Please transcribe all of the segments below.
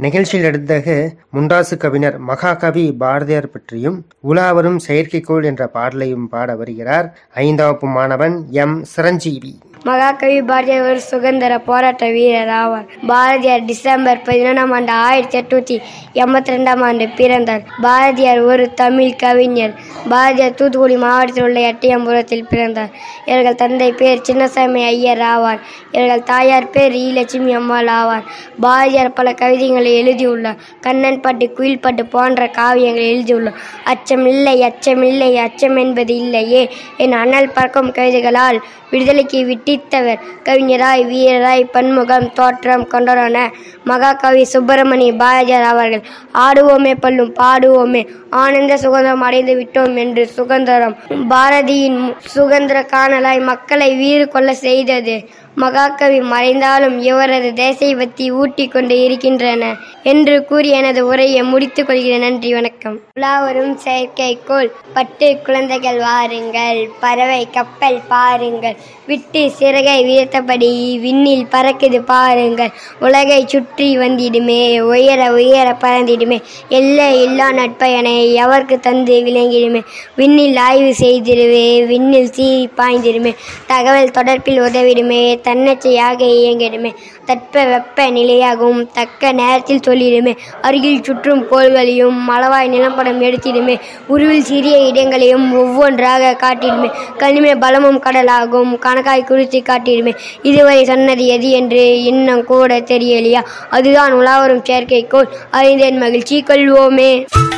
நிகழ்ச்சியில் அடுத்ததாக முண்டாசு கவிஞர் மகாகவி பாரதியார் பற்றியும் உலாவரும் செயற்கைக்கோள் என்ற பாடலையும் பாட வருகிறார் ஐந்தாம் வகுப்பு மாணவன் எம் சிரஞ்சீவி மகாகவி பாரதியார் ஒரு சுதந்திர போராட்ட வீரர் ஆவார் பாரதியார் டிசம்பர் பதினொன்றாம் ஆண்டு ஆயிரத்தி எட்நூத்தி எண்பத்தி ரெண்டாம் ஆண்டு பிறந்தார் பாரதியார் ஒரு தமிழ் கவிஞர் பாரதியார் தூத்துக்குடி மாவட்டத்தில் உள்ள எட்டயபுரத்தில் பிறந்தார் இவர்கள் தந்தை பேர் சின்னசாமி ஐயர் ஆவார் இவர்கள் தாயார் பேர் ஈலட்சுமி அம்மாள் ஆவார் பாரதியார் பல கவிதைகளை எழுதியுள்ளார் கண்ணன் பாட்டு குயில் பாட்டு போன்ற காவியங்களை எழுதியுள்ளார் அச்சம் இல்லை அச்சம் இல்லை அச்சம் என்பது இல்லையே என் அனல் பறக்கும் கவிதைகளால் விடுதலைக்கு விட்டித்தவர் கவிஞராய் வீரராய் பன்முகம் தோற்றம் கொண்டவரான மகாகவி சுப்பிரமணி பாரதியார் அவர்கள் ஆடுவோமே பல்லும் பாடுவோமே ஆனந்த சுதந்திரம் அடைந்து விட்டோம் என்று சுதந்திரம் பாரதியின் சுதந்திர காணலாய் மக்களை வீறு கொள்ள செய்தது மகாகவி மறைந்தாலும் இவரது தேசபக்தி ஊட்டிக் கொண்டு இருக்கின்றன என்று கூறி எனது உரையை முடித்துக் கொள்கிறேன் நன்றி வணக்கம் உலாவரும் செயற்கைக்கோள் பட்டு குழந்தைகள் வாருங்கள் பறவை கப்பல் பாருங்கள் விட்டு சிறகை வீழ்த்தபடி விண்ணில் பறக்குது பாருங்கள் உலகை சுற்றி வந்திடுமே உயர உயர பறந்திடுமே எல்லை இல்லா நட்பயனை எவருக்கு தந்து விளங்கிடுமே விண்ணில் ஆய்வு செய்திடுவே விண்ணில் சீறி பாய்ந்திடுமே தகவல் தொடர்பில் உதவிடுமே தன்னச்சையாக இயங்கிடுமே தட்ப வெப்ப நிலையாகவும் தக்க நேரத்தில் சொல்லிடுமே அருகில் சுற்றும் கோள்களையும் மலவாய் நிலப்படம் எடுத்திடுமே உருவில் சிறிய இடங்களையும் ஒவ்வொன்றாக காட்டிடுமே கனிம பலமும் கடலாகும் கணக்காய் குறித்து காட்டிடுமே இதுவரை சொன்னது எது என்று இன்னும் கூட தெரியலையா அதுதான் உலாவரும் செயற்கைக்கோள் அறிந்தேன் மகிழ்ச்சி கொள்வோமே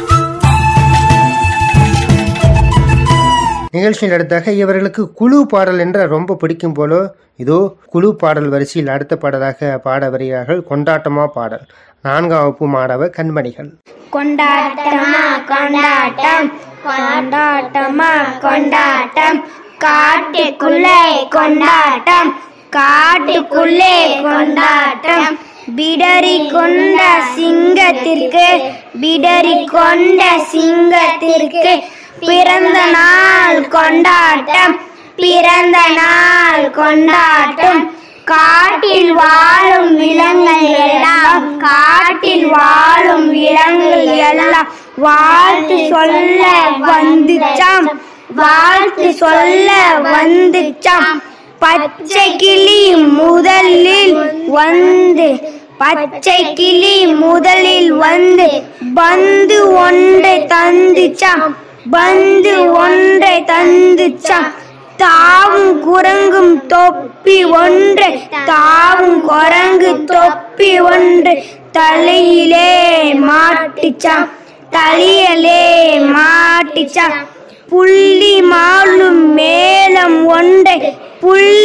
நிகழ்ச்சியில் அடுத்தாக இவர்களுக்கு குழு பாடல் என்ற ரொம்ப பிடிக்கும் போலோ இதோ குழு பாடல் வரிசையில் அடுத்த பாடலாக பாட வருகிறார்கள் கொண்டாட்டமா பாடல் நான்காம் வகுப்பு மாணவ கண்மணிகள் கொண்டாட்டமா கொண்டாட்டம் கொண்டாட்டமா கொண்டாட்டம் காட்டுக்குள்ளே கொண்டாட்டம் காட்டுக்குள்ளே கொண்டாட்டம் பிடரி கொண்ட சிங்கத்திற்கு பிடரி கொண்ட சிங்கத்திற்கு பிறந்த நாள் கொண்டாட்டம் பிறந்த நாள் கொண்டாட்டம் காட்டில் வாழும் விலங்குகள் எல்லாம் காட்டில் வாழும் விலங்குகள் எல்லாம் வாழ்த்து சொல்ல வந்துச்சாம் வாழ்த்து சொல்ல வந்துச்சாம் பச்சை கிளி முதலில் வந்து பச்சை கிளி முதலில் வந்து பந்து ஒன்றை தந்துச்சாம் பந்து ஒன்றை தந்துச்சாம் தாவும் குரங்கும் தொப்பி ஒன்று தாவும் குரங்கு தொப்பி ஒன்று தலையிலே மாட்டுச்சாம் தலையிலே மாட்டுச்சாம் புள்ளி மாலும் மேளம் ஒன்றை புள்ளி